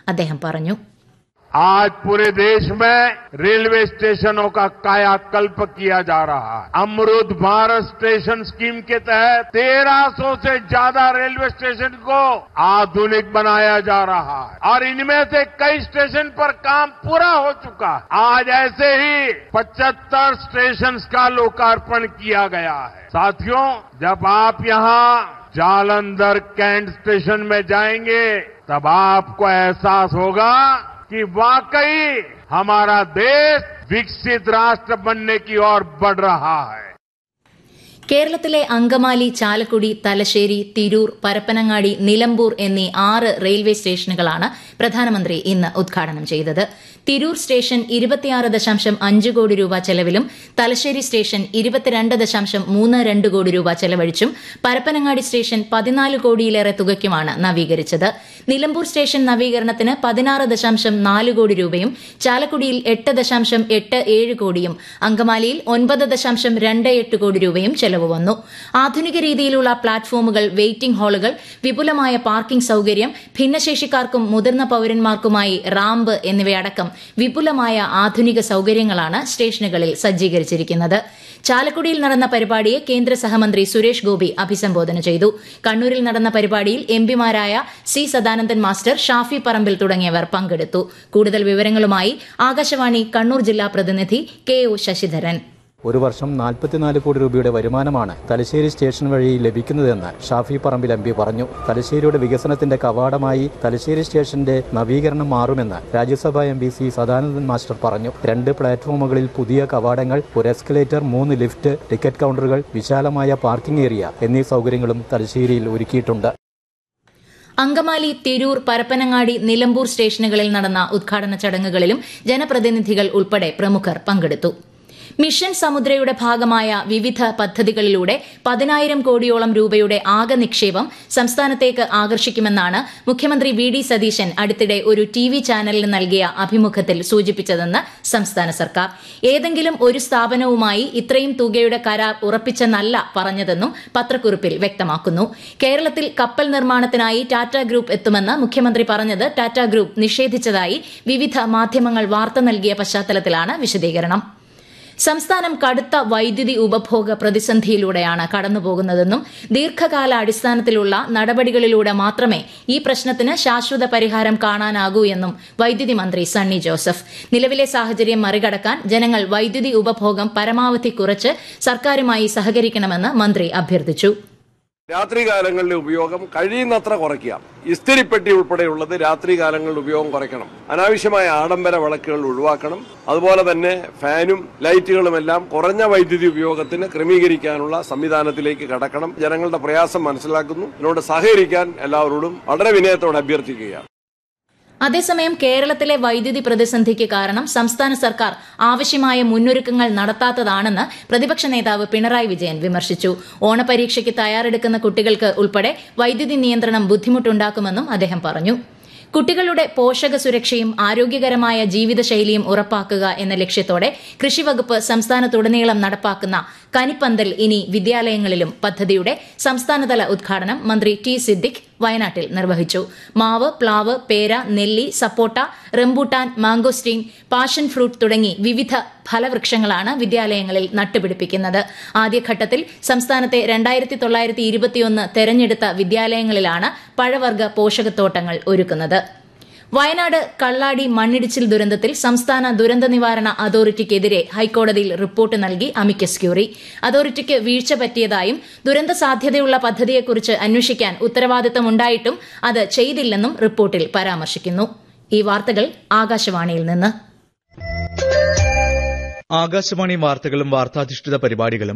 അദ്ദേഹം പറഞ്ഞു आज पूरे देश में रेलवे स्टेशनों का कायाकल्प किया जा रहा है अमृत भारत स्टेशन स्कीम के तहत 1300 से ज्यादा रेलवे स्टेशन को आधुनिक बनाया जा रहा है और इनमें से कई स्टेशन पर काम पूरा हो चुका है आज ऐसे ही 75 स्टेशन का लोकार्पण किया गया है साथियों जब आप यहाँ जालंधर कैंट स्टेशन में जाएंगे तब आपको एहसास होगा कि वाकई हमारा देश विकसित राष्ट्र बनने की ओर बढ़ रहा है കേരളത്തിലെ അങ്കമാലി ചാലക്കുടി തലശ്ശേരി തിരൂർ പരപ്പനങ്ങാടി നിലമ്പൂർ എന്നീ ആറ് റെയിൽവേ സ്റ്റേഷനുകളാണ് പ്രധാനമന്ത്രി ഇന്ന് ഉദ്ഘാടനം ചെയ്തത് തിരൂർ സ്റ്റേഷൻ ഇരുപത്തിയാറ് ദശാംശം അഞ്ച് കോടി രൂപ ചെലവിലും തലശ്ശേരി സ്റ്റേഷൻ ഇരുപത്തിരണ്ട് ദശാംശം മൂന്ന് രണ്ട് കോടി രൂപ ചെലവഴിച്ചും പരപ്പനങ്ങാടി സ്റ്റേഷൻ പതിനാല് കോടിയിലേറെ തുകയ്ക്കുമാണ് നവീകരിച്ചത് നിലമ്പൂർ സ്റ്റേഷൻ നവീകരണത്തിന് പതിനാറ് ദശാംശം നാല് കോടി രൂപയും ചാലക്കുടിയിൽ എട്ട് ദശാംശം എട്ട് ഏഴ് കോടിയും അങ്കമാലിയിൽ ഒൻപത് ദശാംശം രണ്ട് എട്ട് കോടി രൂപയും ചെലവ് വന്നു ആധുനിക രീതിയിലുള്ള പ്ലാറ്റ്ഫോമുകൾ വെയിറ്റിംഗ് ഹാളുകൾ വിപുലമായ പാർക്കിംഗ് സൌകര്യം ഭിന്നശേഷിക്കാർക്കും മുതിർന്ന പൌരന്മാർക്കുമായി റാമ്പ് എന്നിവയടക്കം വിപുലമായ ആധുനിക സൌകര്യങ്ങളാണ് സ്റ്റേഷനുകളിൽ സജ്ജീകരിച്ചിരിക്കുന്നത് ചാലക്കുടിയിൽ നടന്ന പരിപാടിയെ കേന്ദ്ര സഹമന്ത്രി സുരേഷ് ഗോപി അഭിസംബോധന ചെയ്തു കണ്ണൂരിൽ നടന്ന പരിപാടിയിൽ എംപിമാരായ സി സദാനന്ദൻ മാസ്റ്റർ ഷാഫി പറമ്പിൽ തുടങ്ങിയവർ പങ്കെടുത്തു കൂടുതൽ വിവരങ്ങളുമായി ആകാശവാണി കണ്ണൂർ ജില്ലാ പ്രതിനിധി കെ ഒ ശശിധരൻ ഒരു വർഷം നാൽപ്പത്തിനാല് കോടി രൂപയുടെ വരുമാനമാണ് തലശ്ശേരി സ്റ്റേഷൻ വഴി ലഭിക്കുന്നതെന്ന് ഷാഫി പറമ്പിൽ എം പി പറഞ്ഞു തലശ്ശേരിയുടെ വികസനത്തിന്റെ കവാടമായി തലശ്ശേരി സ്റ്റേഷന്റെ നവീകരണം മാറുമെന്ന് Rajya Sabha M P C Sadanandan master പറഞ്ഞു രണ്ട് പ്ലാറ്റ്ഫോമുകളിൽ പുതിയ കവാടങ്ങൾ ഒരു എസ്കലേറ്റർ മൂന്ന് ലിഫ്റ്റ് ടിക്കറ്റ് കൗണ്ടറുകൾ വിശാലമായ പാർക്കിംഗ് ഏരിയ എന്നീ സൗകര്യങ്ങളും തലശ്ശേരിയിൽ ഒരുക്കിയിട്ടുണ്ട് അങ്കമാലി തിരൂർ പരപ്പനങ്ങാടി നിലമ്പൂർ സ്റ്റേഷനുകളിൽ നടന്ന ഉദ്ഘാടന ചടങ്ങുകളിലും ജനപ്രതിനിധികൾ ഉൾപ്പെടെ പ്രമുഖർ പങ്കെടുത്തു മിഷൻ സമുദ്രയുടെ ഭാഗമായ വിവിധ പദ്ധതികളിലൂടെ പതിനായിരം കോടിയോളം രൂപയുടെ ആകെ നിക്ഷേപം സംസ്ഥാനത്തേക്ക് ആകർഷിക്കുമെന്നാണ് മുഖ്യമന്ത്രി വി ഡി സതീശൻ അടുത്തിടെ ഒരു ടി വി ചാനലിന് നൽകിയ അഭിമുഖത്തിൽ സൂചിപ്പിച്ചതെന്ന് സംസ്ഥാന സർക്കാർ ഏതെങ്കിലും ഒരു സ്ഥാപനവുമായി ഇത്രയും തുകയുടെ കരാർ ഉറപ്പിച്ചെന്നല്ല പറഞ്ഞതെന്നും പത്രക്കുറിപ്പിൽ വ്യക്തമാക്കുന്നു കേരളത്തിൽ കപ്പൽ നിർമ്മാണത്തിനായി ടാറ്റ ഗ്രൂപ്പ് എത്തുമെന്ന് മുഖ്യമന്ത്രി പറഞ്ഞത് ടാറ്റ ഗ്രൂപ്പ് നിഷേധിച്ചതായി വിവിധ മാധ്യമങ്ങൾ വാർത്ത നൽകിയ പശ്ചാത്തലത്തിലാണ് വിശദീകരണം സംസ്ഥാനം കടുത്ത വൈദ്യുതി ഉപഭോഗ പ്രതിസന്ധിയിലൂടെയാണ് കടന്നുപോകുന്നതെന്നും ദീർഘകാല അടിസ്ഥാനത്തിലുള്ള നടപടികളിലൂടെ മാത്രമേ ഈ പ്രശ്നത്തിന് ശാശ്വത പരിഹാരം കാണാനാകൂ എന്നും വൈദ്യുതി മന്ത്രി സണ്ണി ജോസഫ് നിലവിലെ സാഹചര്യം മറികടക്കാൻ ജനങ്ങൾ വൈദ്യുതി ഉപഭോഗം പരമാവധി കുറച്ച് സർക്കാരുമായി സഹകരിക്കണമെന്ന് മന്ത്രി അഭ്യർത്ഥിച്ചു രാത്രികാലങ്ങളിലെ ഉപയോഗം കഴിയുന്നത്ര കുറയ്ക്കുക ഇസ്തിരിപ്പെട്ടി ഉൾപ്പെടെയുള്ളത് രാത്രികാലങ്ങളിൽ ഉപയോഗം കുറയ്ക്കണം അനാവശ്യമായ ആഡംബര വിളക്കുകൾ ഒഴിവാക്കണം അതുപോലെ തന്നെ ഫാനും ലൈറ്റുകളും എല്ലാം കുറഞ്ഞ വൈദ്യുതി ഉപയോഗത്തിന് ക്രമീകരിക്കാനുള്ള സംവിധാനത്തിലേക്ക് കടക്കണം ജനങ്ങളുടെ പ്രയാസം മനസ്സിലാക്കുന്നു ഇതിനോട് സഹകരിക്കാൻ എല്ലാവരോടും വളരെ വിനയത്തോടെ അഭ്യർത്ഥിക്കുകയാണ് അതേസമയം കേരളത്തിലെ വൈദ്യുതി പ്രതിസന്ധിക്ക് കാരണം സംസ്ഥാന സർക്കാർ ആവശ്യമായ മുന്നൊരുക്കങ്ങൾ നടത്താത്തതാണെന്ന് പ്രതിപക്ഷ നേതാവ് പിണറായി വിജയൻ വിമർശിച്ചു ഓണപരീക്ഷയ്ക്ക് തയ്യാറെടുക്കുന്ന കുട്ടികൾക്ക് ഉൾപ്പെടെ വൈദ്യുതി നിയന്ത്രണം ബുദ്ധിമുട്ടുണ്ടാക്കുമെന്നും അദ്ദേഹം പറഞ്ഞു കുട്ടികളുടെ പോഷക സുരക്ഷയും ആരോഗ്യകരമായ ജീവിതശൈലിയും ഉറപ്പാക്കുക എന്ന ലക്ഷ്യത്തോടെ കൃഷിവകുപ്പ് സംസ്ഥാനത്തുടനീളം നടപ്പാക്കുന്ന കനിപ്പന്തൽ ഇനി വിദ്യാലയങ്ങളിലും പദ്ധതിയുടെ സംസ്ഥാനതല ഉദ്ഘാടനം മന്ത്രി ടി സിദ്ദിഖ് വയനാട്ടിൽ നിർവഹിച്ചു മാവ് പ്ലാവ് പേര നെല്ലി സപ്പോട്ട റംബൂട്ടാൻ മാംഗോസ്റ്റീൻ പാഷൻ ഫ്രൂട്ട് തുടങ്ങി വിവിധ ഫലവൃക്ഷങ്ങളാണ് വിദ്യാലയങ്ങളിൽ നട്ടുപിടിപ്പിക്കുന്നത് ആദ്യഘട്ടത്തിൽ സംസ്ഥാനത്തെ രണ്ടായിരത്തി തൊള്ളായിരത്തി ഇരുപത്തിയൊന്ന് തെരഞ്ഞെടുത്ത വിദ്യാലയങ്ങളിലാണ് പഴവർഗ പോഷകത്തോട്ടങ്ങൾ ഒരുക്കുന്നത് വയനാട് കള്ളാടി മണ്ണിടിച്ചിൽ ദുരന്തത്തിൽ സംസ്ഥാന ദുരന്ത നിവാരണ അതോറിറ്റിക്കെതിരെ ഹൈക്കോടതിയിൽ റിപ്പോർട്ട് നൽകി അമിക്കസ് ക്യൂറി അതോറിറ്റിക്ക് വീഴ്ച പറ്റിയതായും ദുരന്ത സാധ്യതയുള്ള പദ്ധതിയെക്കുറിച്ച് അന്വേഷിക്കാൻ ഉത്തരവാദിത്തമുണ്ടായിട്ടും അത് ചെയ്തില്ലെന്നും റിപ്പോർട്ടിൽ പരാമർശിക്കുന്നു ഈ വാർത്തകൾ ആകാശവാണിയിൽ നിന്ന് ആകാശവാണി വാർത്തകളും വാർത്താധിഷ്ഠിത പരിപാടികളും